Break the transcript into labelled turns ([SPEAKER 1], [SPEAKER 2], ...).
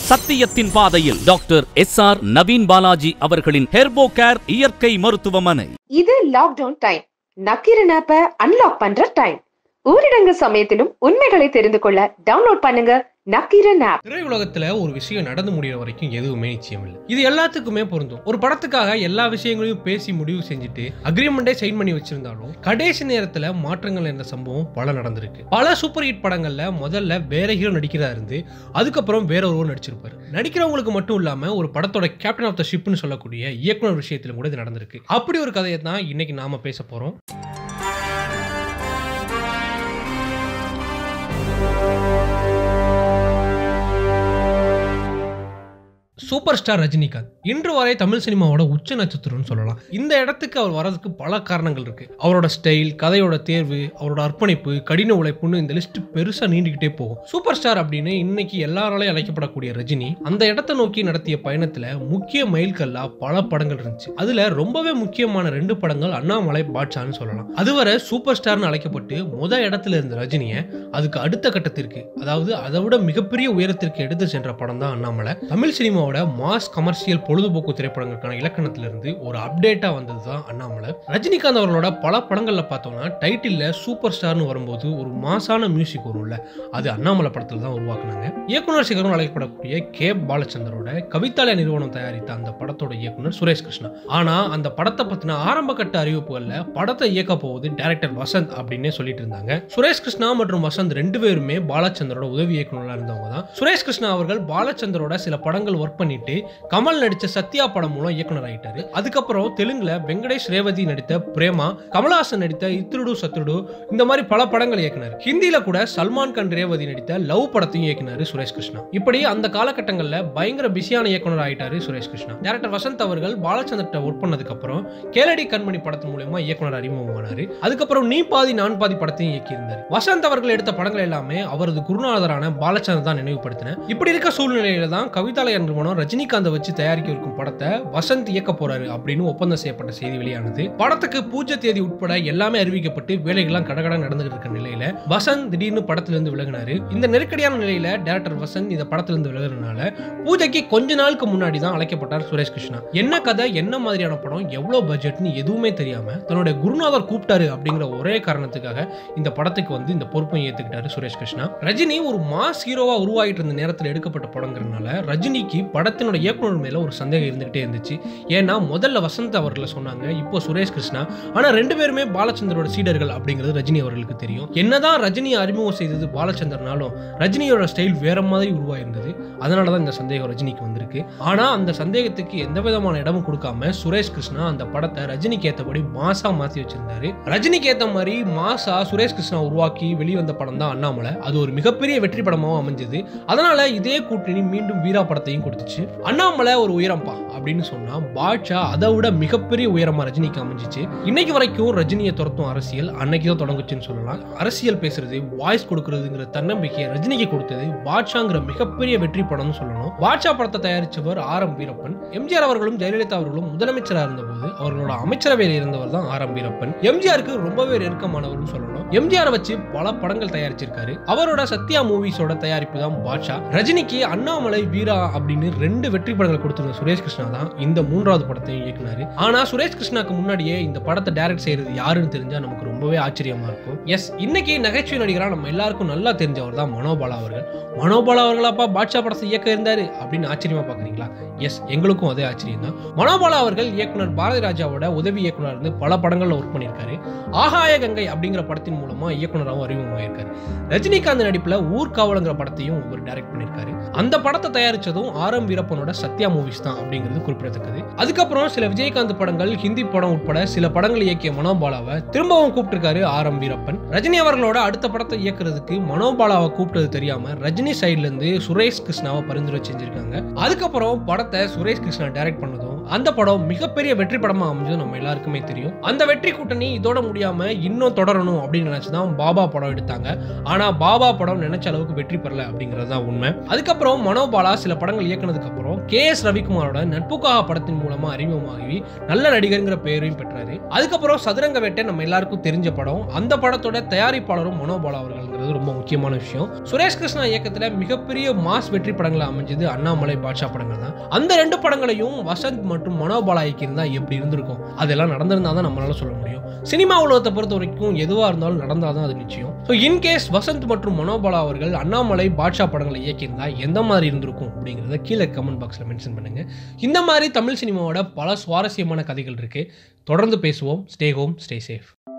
[SPEAKER 1] சத்தியத்தின் பாதையில் doctor S R Naveen Balaji அவர்களின் ஹெர்போ கேர் இயற்கை மருத்துவமனை
[SPEAKER 2] இது லாக்டவுன் டைம் நக்கீரன் ஆப்ப அன்லாக் பண்ற டைம் ஊரடங்கு சமயத்திலும் உண்மைகளை தெரிந்து கொள்ள டவுன்லோட் பண்ணுங்க நக்கீரன் ஆப்
[SPEAKER 3] திரையுலகத்துல ஒரு விஷயம் நடந்து முடியிற வரைக்கும் எதுவுமே நிச்சயம் இல்லை இது எல்லாத்துக்குமே பொருந்தும் ஒரு படத்துக்காக எல்லா விஷயங்களையும் பேசி முடிவு செஞ்சுட்டு அக்ரிமெண்டே சைன் பண்ணி வச்சிருந்தாலும் கடைசி நேரத்துல மாற்றங்கள் என்ற சம்பவம் பல நடந்திருக்கு பல சூப்பர் ஹிட் படங்கள்ல முதல்ல வேற ஹீரோ நடிக்கிறதா இருந்து அதுக்கப்புறம் வேற ஒருவர் நடிச்சிருப்பாரு நடிக்கிறவங்களுக்கு மட்டும் இல்லாம ஒரு படத்தோட கேப்டன் ஆஃப் த ஷிப்னு சொல்லக்கூடிய இயக்குனர் விஷயத்திலும் கூட இது நடந்திருக்கு அப்படி ஒரு கதையை தான் இன்னைக்கு நாம பேச போறோம் சூப்பர் ஸ்டார் ரஜினிகாந்த் இன்று வரை தமிழ் சினிமாவோட உச்ச நட்சத்திரம்னு சொல்லலாம் இந்த இடத்துக்கு அவர் வரதுக்கு பல காரணங்கள் இருக்கு அவரோட ஸ்டைல் கதையோட தேர்வு அவரோட அர்ப்பணிப்பு கடின உழைப்புன்னு இந்த லிஸ்ட் பெருசா நீண்டிக்கிட்டே போகும் சூப்பர் ஸ்டார் அப்படின்னு இன்னைக்கு எல்லாராலையும் அழைக்கப்படக்கூடிய ரஜினி அந்த இடத்தை நோக்கி நடத்திய பயணத்துல முக்கிய மைல்கல்லா பல படங்கள் இருந்துச்சு அதுல ரொம்பவே முக்கியமான ரெண்டு படங்கள் அண்ணாமலை பாட்சான்னு சொல்லலாம் அதுவரை சூப்பர் ஸ்டார்னு அழைக்கப்பட்டு முத இடத்துல இருந்த ரஜினியை அதுக்கு அடுத்த கட்டத்திற்கு அதாவது அதை விட மிகப்பெரிய உயரத்திற்கு எடுத்து சென்ற படம் தான் அண்ணாமலை தமிழ் சினிமாவோட மாஸ் கமர்ஷியல் பொழுதுபோக்கு திரைப்படங்களுக்கான இலக்கணத்திலிருந்து ஒரு அப்டேட்டா வந்தது தான் அண்ணாமலை ரஜினிகாந்த் அவர்களோட பல படங்கள்ல பார்த்தோம்னா டைட்டில்ல சூப்பர் ஸ்டார்னு வரும்போது ஒரு மாசான மியூசிக் வரும்ல அது அண்ணாமலை படத்துல தான் உருவாக்குனாங்க இயக்குனர் சிகரம் அழைக்கப்படக்கூடிய கே பாலச்சந்தரோட கவிதாலய நிறுவனம் தயாரித்த அந்த படத்தோட இயக்குனர் சுரேஷ் கிருஷ்ணா ஆனா அந்த படத்தை பத்தின ஆரம்ப கட்ட அறிவிப்புகள்ல படத்தை இயக்க போவது டைரக்டர் வசந்த் அப்படின்னே சொல்லிட்டு இருந்தாங்க சுரேஷ் கிருஷ்ணா மற்றும் வசந்த் ரெண்டு பேருமே பாலச்சந்தரோட உதவி இயக்குனரா இருந்தவங்க தான் சுரேஷ் கிருஷ்ணா அவர்கள் பாலச்சந்தரோட சில படங்கள் ஒர்க் பண்ணிட்டு கமல் நடிச்ச சத்யா படம் மூலம் இயக்குனர் ஆயிட்டாரு அதுக்கப்புறம் தெலுங்குல வெங்கடேஷ் ரேவதி நடித்த பிரேமா கமலஹாசன் நடித்த இத்ருடு சத்ருடு இந்த மாதிரி பல படங்கள் இயக்குனர் ஹிந்தியில கூட சல்மான் கான் ரேவதி நடித்த லவ் படத்தையும் இயக்குனாரு சுரேஷ் கிருஷ்ணா இப்படி அந்த காலகட்டங்கள்ல பயங்கர பிஸியான இயக்குனர் ஆயிட்டாரு சுரேஷ் கிருஷ்ணா டேரக்டர் வசந்த் அவர்கள் பாலச்சந்திரட்ட ஒர்க் பண்ணதுக்கு அப்புறம் கேளடி கண்மணி படத்தின் மூலமா இயக்குனர் அறிமுகமானாரு அதுக்கப்புறம் நீ பாதி நான் பாதி படத்தையும் இயக்கியிருந்தார் வசந்த் அவர்கள் எடுத்த படங்கள் எல்லாமே அவரது குருநாதரான பாலச்சந்தர் தான் நினைவுபடுத்தின இப்படி இருக்க சூழ்நிலையில தான் கவிதாலய நிறுவனம் ரஜினிகாந்தை வச்சு தயாரிக்க இருக்கும் படத்தை வசந்த் இயக்க போறாரு அப்படின்னு ஒப்பந்தம் செய்யப்பட்ட செய்தி வெளியானது படத்துக்கு பூஜை தேதி உட்பட எல்லாமே அறிவிக்கப்பட்டு வேலைகள்லாம் கடகட நடந்துகிட்டு இருக்க நிலையில வசந்த் திடீர்னு படத்துல இருந்து விலகினாரு இந்த நெருக்கடியான நிலையில டேரக்டர் வசந்த் இந்த படத்துல இருந்து விலகுறதுனால பூஜைக்கு கொஞ்ச நாளுக்கு முன்னாடி தான் அழைக்கப்பட்டார் சுரேஷ் கிருஷ்ணா என்ன கதை என்ன மாதிரியான படம் எவ்வளவு பட்ஜெட்னு எதுவுமே தெரியாம தன்னுடைய குருநாதர் கூப்பிட்டாரு அப்படிங்கிற ஒரே காரணத்துக்காக இந்த படத்துக்கு வந்து இந்த பொறுப்பை ஏத்துக்கிட்டாரு சுரேஷ் கிருஷ்ணா ரஜினி ஒரு மாஸ் ஹீரோவா உருவாகிட்டு இருந்த நேரத்தில் எடுக்கப்பட்ட படங்கிறதுனால ரஜினிக்கு படத்தினோட இயக்குனர் மேல ஒரு சந்தேகம் இருந்துகிட்டே இருந்துச்சு ஏன்னா முதல்ல வசந்த் அவர்களை சொன்னாங்க இப்போ சுரேஷ் கிருஷ்ணா ஆனா ரெண்டு பேருமே பாலச்சந்தரோட சீடர்கள் அப்படிங்கிறது ரஜினி அவர்களுக்கு தெரியும் என்னதான் ரஜினி அறிமுகம் செய்தது பாலச்சந்தர்னாலும் ரஜினியோட ஸ்டைல் வேற மாதிரி உருவாயிருந்தது அதனால தான் இந்த சந்தேகம் ரஜினிக்கு வந்திருக்கு ஆனா அந்த சந்தேகத்துக்கு எந்த விதமான இடமும் கொடுக்காம சுரேஷ் கிருஷ்ணா அந்த படத்தை ரஜினிக்கு ஏத்தபடி மாசா மாத்தி வச்சிருந்தாரு ரஜினிக்கு ஏத்த மாதிரி மாசா சுரேஷ் கிருஷ்ணா உருவாக்கி வெளிவந்த படம் தான் அண்ணாமலை அது ஒரு மிகப்பெரிய வெற்றி படமாகவும் அமைஞ்சது அதனால இதே கூட்டணி மீண்டும் வீரா படத்தையும் கொடுத்துச்சு அண்ணாமலை ஒரு உயரம்பா அப்படின்னு சொன்னா பாட்ஷா அதை விட மிகப்பெரிய உயரமா ரஜினிக்கு அமைஞ்சிச்சு இன்னைக்கு வரைக்கும் ரஜினியை துரத்தும் அரசியல் அன்னைக்கு தான் தொடங்குச்சுன்னு சொல்லலாம் அரசியல் பேசுறது வாய்ஸ் கொடுக்கறதுங்கிற தன்னம்பிக்கையை ரஜினிக்கு கொடுத்தது பாட்ஷாங்கிற மிகப்பெரிய வெற்றி படம்னு சொல்லணும் பாட்ஷா படத்தை தயாரிச்சவர் ஆர் எம் வீரப்பன் எம்ஜிஆர் அவர்களும் ஜெயலலிதா அவர்களும் முதலமைச்சராக இருந்தபோது அவர்களோட அமைச்சரவையில் இருந்தவர் தான் ஆர் எம் வீரப்பன் எம்ஜிஆருக்கு ரொம்பவே நெருக்கமானவர்னு சொல்லணும் எம்ஜிஆர் வச்சு பல படங்கள் தயாரிச்சிருக்காரு அவரோட சத்யா மூவிஸோட தயாரிப்பு தான் பாட்ஷா ரஜினிக்கு அண்ணாமலை வீரா அப்படின்னு ரெண்டு வெற்றி படங்கள் கொடுத்திருந்த சுரேஷ் கிருஷ்ணா தான் இந்த மூன்றாவது படத்தையும் இயக்குனாரு ஆனா சுரேஷ் கிருஷ்ணாக்கு முன்னாடியே இந்த படத்தை டைரக்ட் செய்யறது யாருன்னு தெரிஞ்சா நமக்கு ரொம்பவே ஆச்சரியமா இருக்கும் எஸ் இன்னைக்கு நகைச்சுவை நடிகரா நம்ம எல்லாருக்கும் நல்லா தெரிஞ்சவர் தான் மனோபாலா அவர்கள் மனோபாலா அவர்களாப்பா பாட்ஷா படத்தை இயக்க இருந்தாரு அப்படின்னு ஆச்சரியமா பாக்குறீங்களா எஸ் எங்களுக்கும் அதே ஆச்சரியம் தான் மனோபாலா அவர்கள் இயக்குனர் பாரதி ராஜாவோட உதவி இயக்குனர் இருந்து பல படங்கள்ல ஒர்க் பண்ணியிருக்காரு ஆகாய கங்கை அப்படிங்கிற படத்தின் மூலமா இயக்குனராகவும் அறிமுகமாயிருக்காரு ரஜினிகாந்த் நடிப்புல ஊர்காவலுங்கிற படத்தையும் இவர் டைரக்ட் பண்ணியிருக்காரு அந்த படத்தை தயாரிச்சதும் ஆர் எம் வீரப்பனோட சத்யா மூவிஸ் தான் அப்படிங்கிறது குறிப்பிடத்தக்கது அதுக்கப்புறம் சில விஜயகாந்த் படங்கள் ஹிந்தி படம் உட்பட சில படங்கள் இயக்கிய மனோபாலாவை திரும்பவும் கூப்பிட்டிருக்காரு ஆர் எம் வீரப்பன் ரஜினி அவர்களோட அடுத்த படத்தை இயக்குறதுக்கு மனோபாலாவை கூப்பிட்டது தெரியாம ரஜினி சைட்ல இருந்து சுரேஷ் கிருஷ்ணாவை பரிந்துரை செஞ்சிருக்காங்க அதுக்கப்புறம் படத்தை சுரேஷ் கிருஷ்ணா டைரக்ட் பண்ணதும் அந்த படம் மிகப்பெரிய வெற்றி படமா அமைஞ்சது நம்ம எல்லாருக்குமே தெரியும் அந்த வெற்றி கூட்டணி இதோட முடியாம இன்னும் தொடரணும் அப்படின்னு நினைச்சுதான் பாபா படம் எடுத்தாங்க ஆனா பாபா படம் நினைச்ச அளவுக்கு வெற்றி பெறல அப்படிங்கிறது தான் உண்மை அதுக்கப்புறம் மனோபாலா சில படங்கள் இயக்குனதுக்கு அப்புறம் கே எஸ் ரவிக்குமாரோட நட்புக்காக படத்தின் மூலமா அறிமுகமாகி நல்ல நடிகர்ங்கிற பெயரையும் பெற்றாரு அதுக்கப்புறம் சதுரங்க வேட்டை நம்ம எல்லாருக்கும் தெரிஞ்ச படம் அந்த படத்தோட தயாரிப்பாளரும் மனோபாலா அவர்கள்ங்கிறது அப்படிங்கிறது ரொம்ப முக்கியமான விஷயம் சுரேஷ் கிருஷ்ணா இயக்கத்தில் மிகப்பெரிய மாஸ் வெற்றி படங்கள் அமைஞ்சது அண்ணாமலை பாட்ஷா படங்கள் தான் அந்த ரெண்டு படங்களையும் வசந்த் மற்றும் மனோபாலா இயக்கியிருந்தா எப்படி இருந்திருக்கும் அதெல்லாம் நடந்திருந்தா தான் நம்மளால சொல்ல முடியும் சினிமா உலகத்தை பொறுத்த வரைக்கும் எதுவாக இருந்தாலும் நடந்தால் தான் அது நிச்சயம் ஸோ இன்கேஸ் வசந்த் மற்றும் மனோபாலா அவர்கள் அண்ணாமலை பாட்ஷா படங்களை இயக்கியிருந்தா எந்த மாதிரி இருந்திருக்கும் அப்படிங்கிறத கீழே கமெண்ட் பாக்ஸில் மென்ஷன் பண்ணுங்க இந்த மாதிரி தமிழ் சினிமாவோட பல சுவாரஸ்யமான கதைகள் இருக்கு தொடர்ந்து பேசுவோம் ஸ்டே ஹோம் ஸ்டே சேஃப்